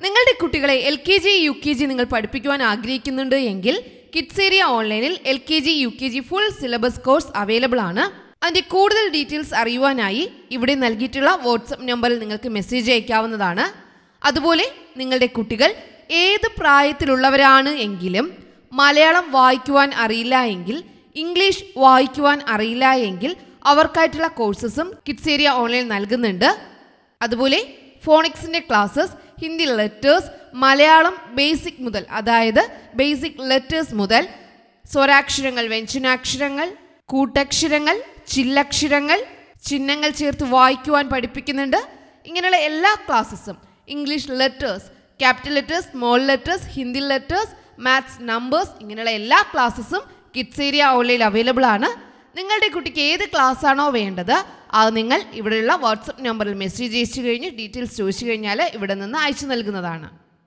നിങ്ങളുടെ കുട്ടികളെ L K G U K G നിങ്ങൾ പഠിപ്പിക്കുവാൻ ആഗ്രഹിക്കുന്നുണ്ട് എങ്കിൽ കിഡ്സ് ഏരിയ ഓൺലൈനിൽ L K G U K G full syllabus course available ആണ് അതിൻ്റെ കൂടുതൽ ഡീറ്റെയിൽസ് അറിയുവാനായി ഇവിടെ നൽകിയിട്ടുള്ള വാട്സപ്പ് നമ്പറിൽ നിങ്ങൾക്ക് മെസ്സേജ് അയക്കാവുന്നതാണ് അതുപോലെ നിങ്ങളുടെ കുട്ടികൾ ഏത് പ്രായത്തിലുള്ളവരാണ് എങ്കിലും മലയാളം വായിക്കുവാൻ അറിയില്ല എങ്കിൽ ഇംഗ്ലീഷ് വായിക്കുവാൻ അറിയില്ല എങ്കിൽ അവർക്കായിട്ടുള്ള കോഴ്സസും കിഡ്സ് ഏരിയ ഓൺലൈൻ നൽകുന്നുണ്ട് അതുപോലെ ഫോണിക്സിൻ്റെ classes Hindi letters Malayalam basic മുതൽ അതായത് ബേസിക് ലെറ്റേഴ്സ് മുതൽ സ്വരാക്ഷരങ്ങൾ വ്യഞ്ജനാക്ഷരങ്ങൾ കൂട്ടക്ഷരങ്ങൾ ചില്ലക്ഷരങ്ങൾ ചിഹ്നങ്ങൾ ചേർത്ത് വായിക്കുവാൻ പഠിപ്പിക്കുന്നുണ്ട് ഇങ്ങനെയുള്ള എല്ലാ ക്ലാസ്സസും English letters capital letters small letters Hindi letters maths numbers ഇങ്ങനെയുള്ള എല്ലാ ക്ലാസ്സസും കിഡ്സ് ഏരിയ ഓൺലൈനിൽ അവൈലബിൾ ആണ് നിങ്ങളുടെ കുട്ടിക്ക് ഏത് ക്ലാസ് ആണോ വേണ്ടത് അത് നിങ്ങൾ ഇവിടെയുള്ള വാട്സപ്പ് നമ്പറിൽ മെസ്സേജ് അയച്ചു കഴിഞ്ഞ് ഡീറ്റെയിൽസ് ചോദിച്ചു കഴിഞ്ഞാൽ ഇവിടെ നിന്ന് അയച്ചു നൽകുന്നതാണ്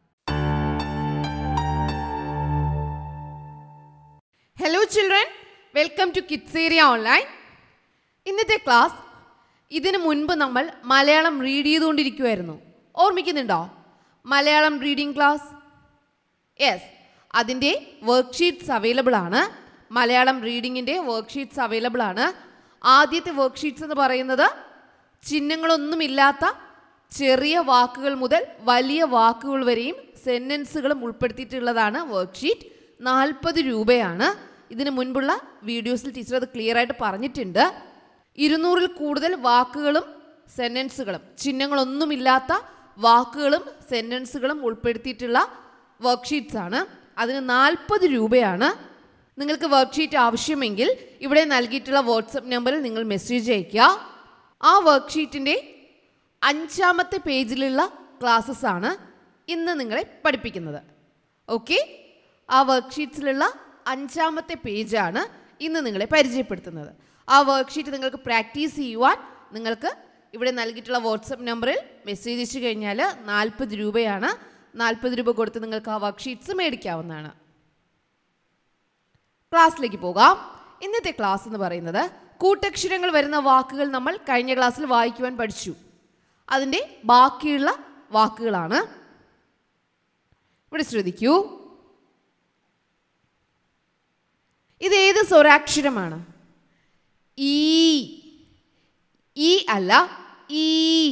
hello children welcome to kids area online ഇന്നത്തെ ക്ലാസ് ഇതിനു മുൻപ് നമ്മൾ മലയാളം റീഡ് ചെയ്തുകൊണ്ടിരിക്കുമായിരുന്നു ഓർമ്മിക്കുന്നുണ്ടോ മലയാളം റീഡിംഗ് ക്ലാസ് യെസ് അതിൻ്റെ വർക്ക്ഷീറ്റ്സ് അവൈലബിൾ ആണ് മലയാളം റീഡിങ്ങിൻ്റെ വർക്ക്ഷീറ്റ്സ് അവൈലബിൾ ആണ് ആദ്യത്തെ വർക്ക്ഷീറ്റ്സ് എന്ന് പറയുന്നത് ചിഹ്നങ്ങളൊന്നുമില്ലാത്ത ചെറിയ വാക്കുകൾ മുതൽ വലിയ വാക്കുകൾ വരെയും സെൻറ്റൻസുകളും ഉൾപ്പെടുത്തിയിട്ടുള്ളതാണ് വർക്ക്ഷീറ്റ് നാൽപ്പത് രൂപയാണ് ഇതിന് മുൻപുള്ള വീഡിയോസിൽ ടീച്ചർ അത് ക്ലിയർ ആയിട്ട് പറഞ്ഞിട്ടുണ്ട് ഇരുന്നൂറിൽ കൂടുതൽ വാക്കുകളും സെൻറ്റൻസുകളും ചിഹ്നങ്ങളൊന്നുമില്ലാത്ത വാക്കുകളും സെൻറ്റൻസുകളും ഉൾപ്പെടുത്തിയിട്ടുള്ള വർക്ക്ഷീറ്റ്സ് ആണ് അതിന് നാൽപ്പത് രൂപയാണ് നിങ്ങൾക്ക് വർക്ക്ഷീറ്റ് ആവശ്യമെങ്കിൽ ഇവിടെ നൽകിയിട്ടുള്ള വാട്സപ്പ് നമ്പറിൽ നിങ്ങൾ മെസ്സേജ് അയയ്ക്കുക ആ വർക്ക്ഷീറ്റിൻ്റെ അഞ്ചാമത്തെ പേജിലുള്ള ക്ലാസ്സസ് ആണ് ഇന്ന് നിങ്ങളെ പഠിപ്പിക്കുന്നത് ഓക്കെ ആ വർക്ക്ഷീറ്റ്സിലുള്ള അഞ്ചാമത്തെ പേജാണ് ഇന്ന് നിങ്ങളെ പരിചയപ്പെടുത്തുന്നത് ആ വർക്ക്ഷീറ്റ് നിങ്ങൾക്ക് പ്രാക്ടീസ് ചെയ്യുവാൻ നിങ്ങൾക്ക് ഇവിടെ നൽകിയിട്ടുള്ള വാട്സപ്പ് നമ്പറിൽ മെസ്സേജ് അയച്ചു കഴിഞ്ഞാൽ നാൽപ്പത് രൂപയാണ് നാൽപ്പത് രൂപ കൊടുത്ത് നിങ്ങൾക്ക് ആ വർക്ക്ഷീറ്റ്സ് മേടിക്കാവുന്നതാണ് ക്ലാസ്സിലേക്ക് പോകാം ഇന്നത്തെ ക്ലാസ് എന്ന് പറയുന്നത് കൂട്ടക്ഷരങ്ങൾ വരുന്ന വാക്കുകൾ നമ്മൾ കഴിഞ്ഞ ക്ലാസ്സിൽ വായിക്കുവാൻ പഠിച്ചു അതിൻ്റെ ബാക്കിയുള്ള വാക്കുകളാണ് ഇവിടെ ശ്രദ്ധിക്കൂ ഇത് ഏത് സ്വരാക്ഷരമാണ് ഈ ഈ അല്ല ഈ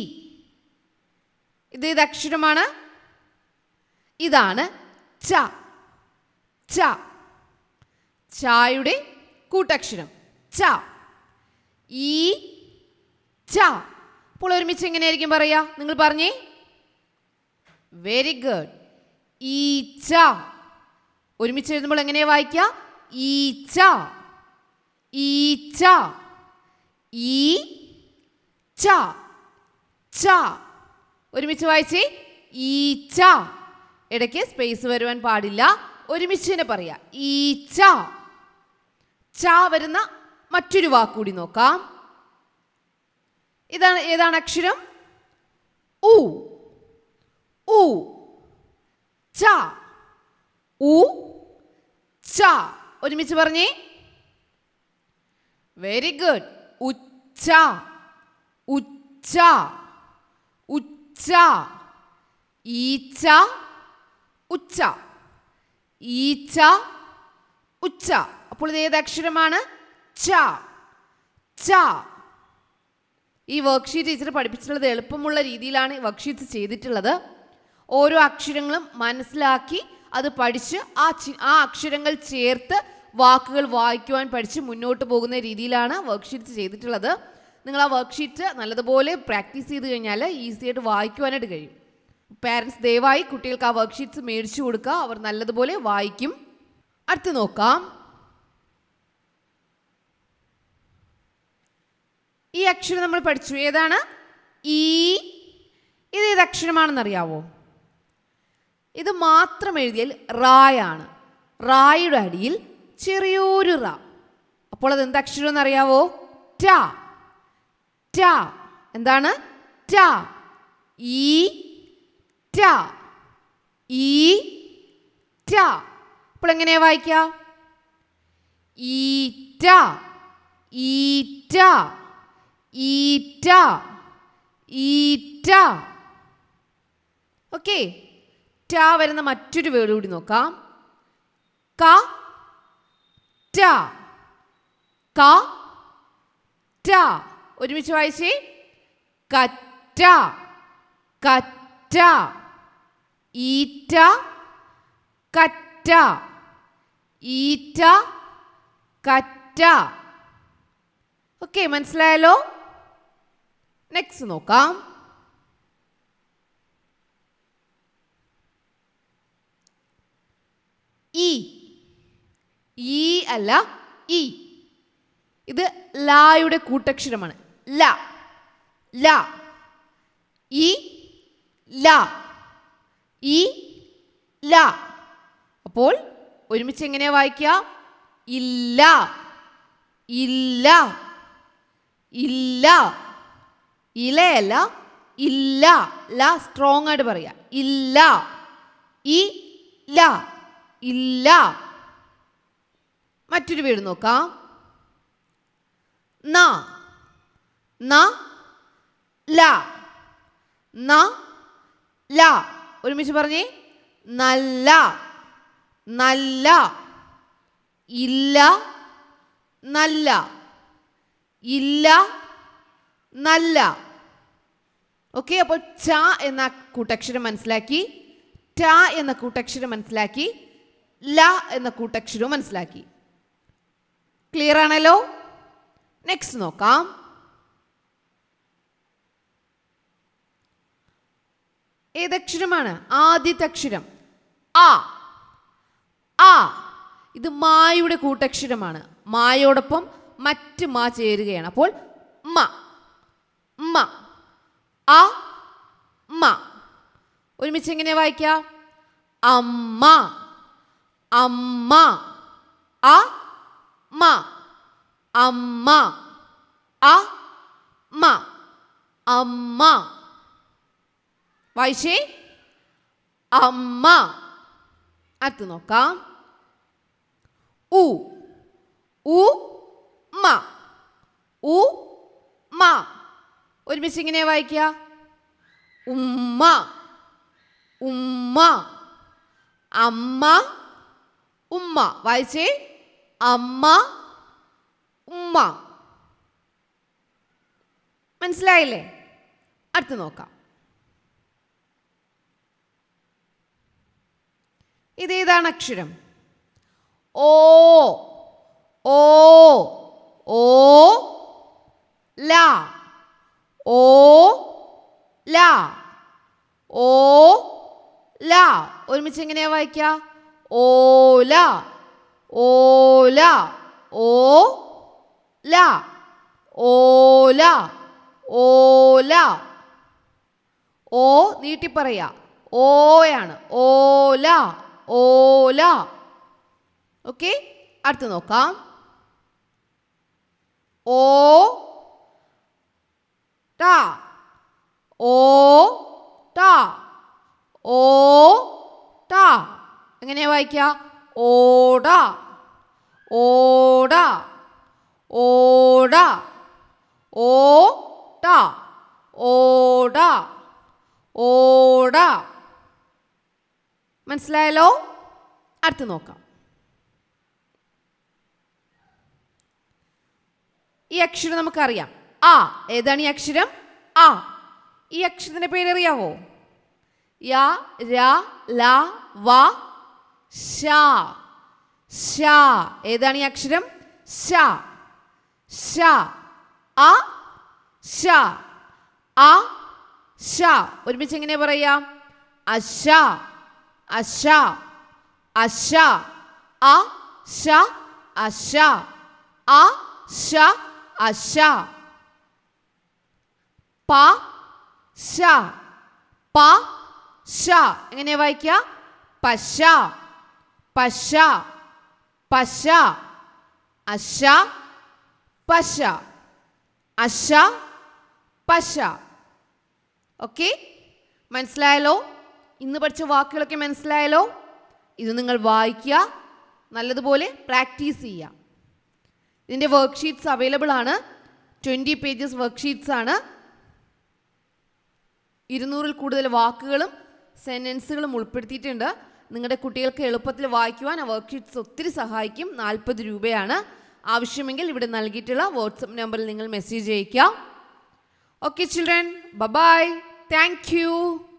ഇത് ഏത് അക്ഷരമാണ് ഇതാണ് ച ച ചായുടെ കൂട്ടക്ഷരം ച ഈ ച അപ്പോൾ ഒരുമിച്ച് എങ്ങനെയായിരിക്കും പറയാ നിങ്ങൾ പറഞ്ഞേ വെരി ഗുഡ് ഈ ച ഒരുമിച്ച് എഴുതുമ്പോൾ എങ്ങനെയാ വായിക്കുക ഈ ച ഈ ച ഈ ച ച ഒരുമിച്ച് വായിച്ചേ ഈ ച ഇടയ്ക്ക് സ്പേസ് വരുവാൻ പാടില്ല ഒരുമിച്ച് തന്നെ പറയാ ഈ ച ച വരുന്ന മറ്റൊരു വാക്കുകൂടി നോക്കാം ഇതാണ് ഏതാണ് അക്ഷരം ഉ ഉ ച ഉ ച ഒരുമിച്ച് പറഞ്ഞേ വെരി ഗുഡ് ഉച്ച ഉച്ച ഉച്ച ഈച്ച ഉച്ച ഈച്ച ഉച്ച അപ്പോൾ ഇത് ഏത് അക്ഷരമാണ് ച ച ഈ വർക്ക്ഷീറ്റ് ടീച്ചർ പഠിപ്പിച്ചിട്ടുള്ളത് എളുപ്പമുള്ള രീതിയിലാണ് വർക്ക്ഷീറ്റ്സ് ചെയ്തിട്ടുള്ളത് ഓരോ അക്ഷരങ്ങളും മനസ്സിലാക്കി അത് പഠിച്ച് ആ ചി ആ അക്ഷരങ്ങൾ ചേർത്ത് വാക്കുകൾ വായിക്കുവാൻ പഠിച്ച് മുന്നോട്ട് പോകുന്ന രീതിയിലാണ് വർക്ക്ഷീറ്റ്സ് ചെയ്തിട്ടുള്ളത് നിങ്ങൾ ആ വർക്ക്ഷീറ്റ് നല്ലതുപോലെ പ്രാക്ടീസ് ചെയ്ത് കഴിഞ്ഞാൽ ഈസി ആയിട്ട് വായിക്കുവാനായിട്ട് കഴിയും പാരൻസ് ദയവായി കുട്ടികൾക്ക് ആ വർക്ക്ഷീറ്റ്സ് മേടിച്ചു കൊടുക്കുക അവർ നല്ലതുപോലെ വായിക്കും അടുത്ത് നോക്കാം ഈ അക്ഷരം നമ്മൾ പഠിച്ചു ഏതാണ് ഈ ഇത് ഏത് അക്ഷരമാണെന്നറിയാവോ ഇത് മാത്രം എഴുതിയാൽ റായാണ് റായുടെ അടിയിൽ ചെറിയൊരു റ അപ്പോൾ അത് എന്ത് അക്ഷരം എന്നറിയാവോ ട ട എന്താണ് ട ഈ ട ഈ ട അപ്പോൾ എങ്ങനെയാ വായിക്കുക ഈറ്റ ഈറ്റ ഈറ്റ ഈറ്റ ഓക്കെ ട വരുന്ന മറ്റൊരു വേർഡ് കൂടി നോക്കാം ക ട ക ട ഒരുമിച്ച് വായിച്ചേ കറ്റ കറ്റ ഈറ്റ കറ്റ ഈറ്റ കറ്റ ഓക്കെ മനസ്സിലായല്ലോ നെക്സ്റ്റ് നോക്കാം ഇ ഈ അല്ല ഇ ഇത് ലായുടെ കൂട്ടക്ഷരമാണ് ല ല ഇ ല ഇ ല അപ്പോൾ ഒരുമിച്ച് എങ്ങനെയാ വായിക്കുക ഇല്ല ഇല്ല ഇല്ല ഇലയല്ല ഇല്ല ല സ്ട്രോങ് ആയിട്ട് പറയാ ഇല്ല ഇ ല ഇല്ല മറ്റൊരു വീട് നോക്കാം ന ന ല ന ല ഒരുമിച്ച് പറഞ്ഞേ നല്ല നല്ല ഇല്ല നല്ല ഇല്ല നല്ല ഓക്കെ അപ്പോൾ ച എന്ന കൂട്ടക്ഷരം മനസ്സിലാക്കി ട എന്ന കൂട്ടക്ഷരം മനസ്സിലാക്കി ല എന്ന കൂട്ടക്ഷരവും മനസ്സിലാക്കി ക്ലിയർ ആണല്ലോ നെക്സ്റ്റ് നോക്കാം ഏതക്ഷരമാണ് ആദ്യത്തെ അക്ഷരം ആ ആ ഇത് മായുടെ കൂട്ടക്ഷരമാണ് മായോടൊപ്പം മറ്റ് മാ ചേരുകയാണ് അപ്പോൾ മ മ ആ മ ഒരുമിച്ച് എങ്ങനെ വായിക്കാം അമ്മ അമ്മ അ മ അമ്മ അ മ അമ്മ വായിച്ചേ അമ്മ അടുത്ത് നോക്കാം ഉ ഉ മ ഉ മ ഒരുമിച്ച് ഇങ്ങനെ വായിക്കുക ഉമ്മ ഉമ്മ അമ്മ ഉമ്മ വായിച്ചേ അമ്മ ഉമ്മ മനസ്സിലായില്ലേ അടുത്ത് നോക്കാം ഇതേതാണ് അക്ഷരം ഓ ഓ ഓ ല ഓ ല ഓ ല ഒരുമിച്ച് എങ്ങനെയാ വായിക്കുക ഓല ഓല ഓ ല ഓല ഓല ഓ നീട്ടി പറയാ ഓയാണ് ഓല ഓല ഓക്കെ അടുത്ത് നോക്കാം ഓ ട ഓ ട ഓ ട എങ്ങനെയാ വായിക്കുക ഓട ഓട ഓട ഓ ട ഓട ഓട മനസ്സിലായല്ലോ അടുത്ത് നോക്കാം ഈ അക്ഷരം നമുക്കറിയാം ആ ഏതാണ് ഈ അക്ഷരം ആ ഈ അക്ഷരത്തിന്റെ പേരറിയാവോ യ ര ല വ ഷ ഷ ഏതാണ് ഈ അക്ഷരം ഷ ഷ അ ഷ അ ഷ ഒരുമിച്ച് എങ്ങനെ പറയാം അശ അശ അശ അ ഷ അശ അ ഷ അശ പ ഷ പ ഷ എങ്ങനെ വായിക്കുക പശ പശ പശ അശ പശ അശ പശ ഓക്കെ മനസ്സിലായല്ലോ ഇന്ന് പഠിച്ച വാക്കുകളൊക്കെ മനസ്സിലായല്ലോ ഇത് നിങ്ങൾ വായിക്കുക നല്ലതുപോലെ പ്രാക്ടീസ് ചെയ്യുക ഇതിൻ്റെ വർക്ക്ഷീറ്റ്സ് അവൈലബിൾ ആണ് ട്വൻറ്റി പേജസ് വർക്ക്ഷീറ്റ്സ് ആണ് ഇരുന്നൂറിൽ കൂടുതൽ വാക്കുകളും സെൻറ്റൻസുകളും ഉൾപ്പെടുത്തിയിട്ടുണ്ട് നിങ്ങളുടെ കുട്ടികൾക്ക് എളുപ്പത്തിൽ വായിക്കുവാൻ ആ വർക്ക്ഷീറ്റ്സ് ഒത്തിരി സഹായിക്കും നാൽപ്പത് രൂപയാണ് ആവശ്യമെങ്കിൽ ഇവിടെ നൽകിയിട്ടുള്ള വാട്സപ്പ് നമ്പറിൽ നിങ്ങൾ മെസ്സേജ് അയയ്ക്കാം okay children bye thank U